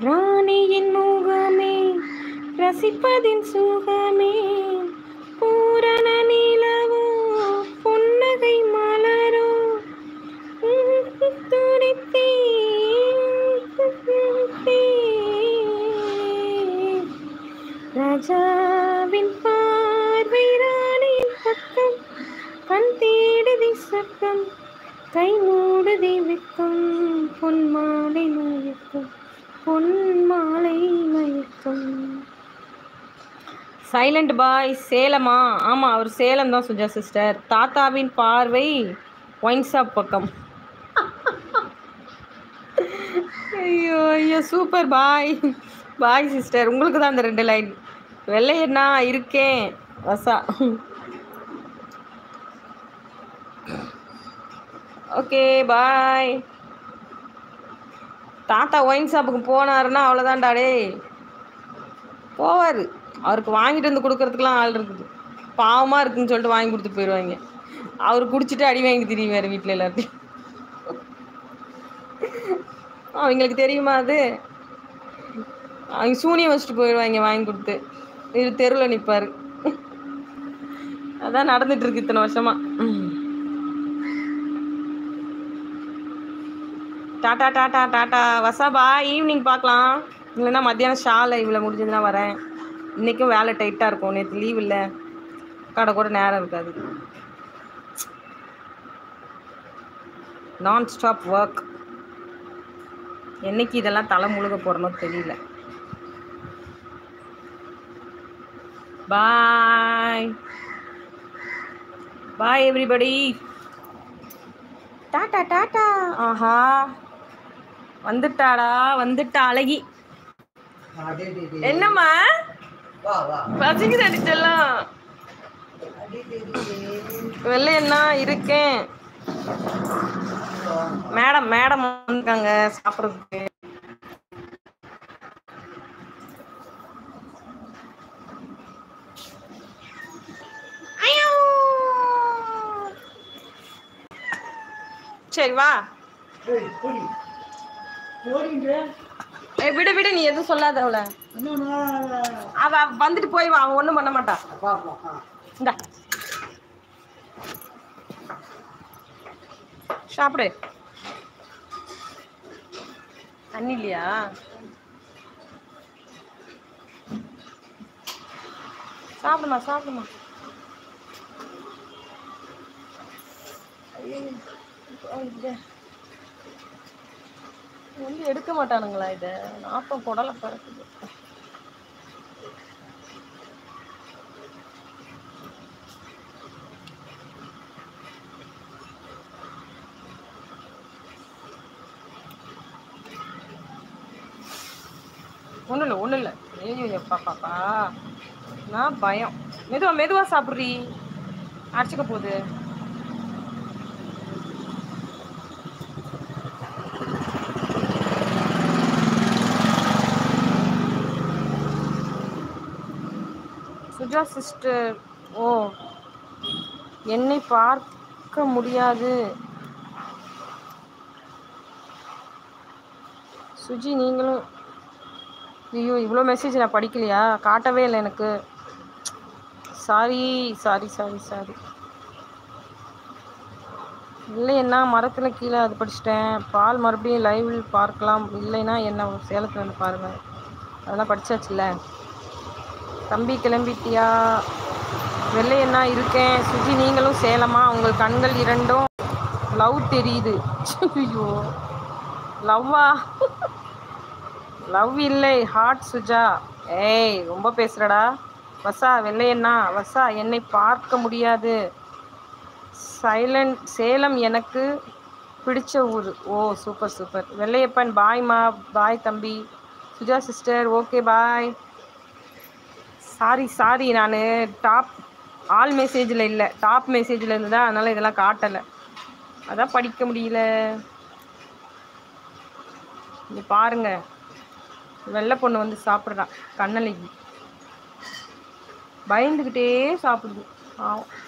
ராணியின் முகமே ரசிப்பதின் சுகமே பூரண நிலவோ புன்னகை மலரோ துடித்தேன் ராஜாவின் பார்வை ராணியின் பக்கம் கண் தேடுதி சத்தம் கை மூடுதி வெக்கம் பொன் மாலை மயக்கம் பொன் மாலை மயக்கம் சைலண்ட் பாய் சேலமா ஆமாம் அவர் சேலம் தான் சுஜா சிஸ்டர் தாத்தாவின் பார்வை ஒயின் ஷாப் பக்கம் ஐயோ ஐயோ சூப்பர் பாய் பாய் சிஸ்டர் உங்களுக்கு தான் அந்த ரெண்டு லைன் வெள்ளையண்ணா இருக்கேன் வசா ஓகே பாய் தாத்தா ஒயின் ஷாப்புக்கு போனாருன்னா அவ்வளோதான்டா டேய் போவார் அவருக்கு வாங்கிட்டு வந்து கொடுக்கறதுக்குலாம் ஆள் இருக்குது பாவமாக இருக்குன்னு சொல்லிட்டு வாங்கி கொடுத்துட்டு போயிடுவாங்க அவர் குடிச்சிட்டு அடி வாங்கி திரியுவார் வீட்டில் எல்லாத்தையும் அவங்களுக்கு தெரியுமா அது அவங்க சூனியம் வச்சுட்டு போயிடுவாங்க வாங்கி கொடுத்து இது தெருவில் நிற்பார் அதான் நடந்துட்டு இருக்கு இத்தனை வருஷமா டாட்டா டாட்டா டாட்டா வசாபா ஈவினிங் பார்க்கலாம் இல்லைன்னா மத்தியானம் ஷாலை இவ்வளோ முடிஞ்சதுன்னா வரேன் இன்றைக்கும் வேலை டைட்டாக இருக்கும் நேற்று லீவ் இல்லை கடை கூட நேரம் இருக்காது நான் ஸ்டாப் ஒர்க் என்னைக்கு இதெல்லாம் தலை முழுக போகிறனோ தெரியல bye bye everybody tata tata ஆஹா வந்துட்டாடா வந்துட்டா அழகி என்னம்மா வா வா பசிக்குது அடிச்செல்லாம் வெள்ளையண்ணா இருக்கேன் மேடம் மேடம் வந்திருக்காங்க சாப்பிட்றதுக்கு ஐயோ! சரி வா போடி போடி போடின்ற ஏய், விடு விடு நீ எதுவும் சொல்லாத அவள என்னம்மா அவ வந்துட்டு போய் வா அவன் ஒன்றும் பண்ண மாட்டா அப்பா அப்பா இந்தா சாப்பிடு தண்ணி இல்லையா சாப்பிடுமா சாப்பிடுமா ஐயோ, இது வந்து எடுக்க மாட்டானுங்களா இதை நாப்பம் குடலை பிறக்குது ஒன்றும் இல்லை ஒன்றும் இல்லை ஐயோ எப்பா பாப்பா நான் பயம் மெதுவா மெதுவா சாப்பிட்றி அடிச்சுக்க போகுது சுஜா சிஸ்டர் ஓ என்னை பார்க்க முடியாது சுஜி நீங்களும் ஐயோ இவ்வளோ மெசேஜ் நான் படிக்கலையா காட்டவே இல்லை எனக்கு சாரி சாரி சாரி சாரி இல்லைன்னா மரத்தில் கீழே அது படிச்சிட்டேன் பால் மறுபடியும் லைவில் பார்க்கலாம் இல்லைன்னா என்ன சேலத்தில் வந்து பாருங்கள் அதெல்லாம் படிச்சாச்சுல்ல தம்பி கிளம்பிட்டியா வெள்ளையண்ணா இருக்கேன் சுஜி நீங்களும் சேலமா உங்கள் கண்கள் இரண்டும் லவ் தெரியுது ஐயோ லவ்வா லவ் இல்லை ஹார்ட் சுஜா ஏய் ரொம்ப பேசுறடா வசா வெள்ளையண்ணா வசா என்னை பார்க்க முடியாது சைலண்ட் சேலம் எனக்கு பிடிச்ச ஊர் ஓ சூப்பர் சூப்பர் வெள்ளையப்பன் பாய்மா பாய் தம்பி Suja sister okay bye sorry sorry நான் டாப் ஆல் மெசேஜில் இல்லை டாப் மெசேஜில் இருந்து தான் அதனால் இதெல்லாம் காட்டலை அதான் படிக்க முடியல இங்க பாருங்க வெள்ளை பொண்ணு வந்து சாப்பிட்றான் கண்ணலகி பயந்துக்கிட்டே சாப்பிடுது பாவம்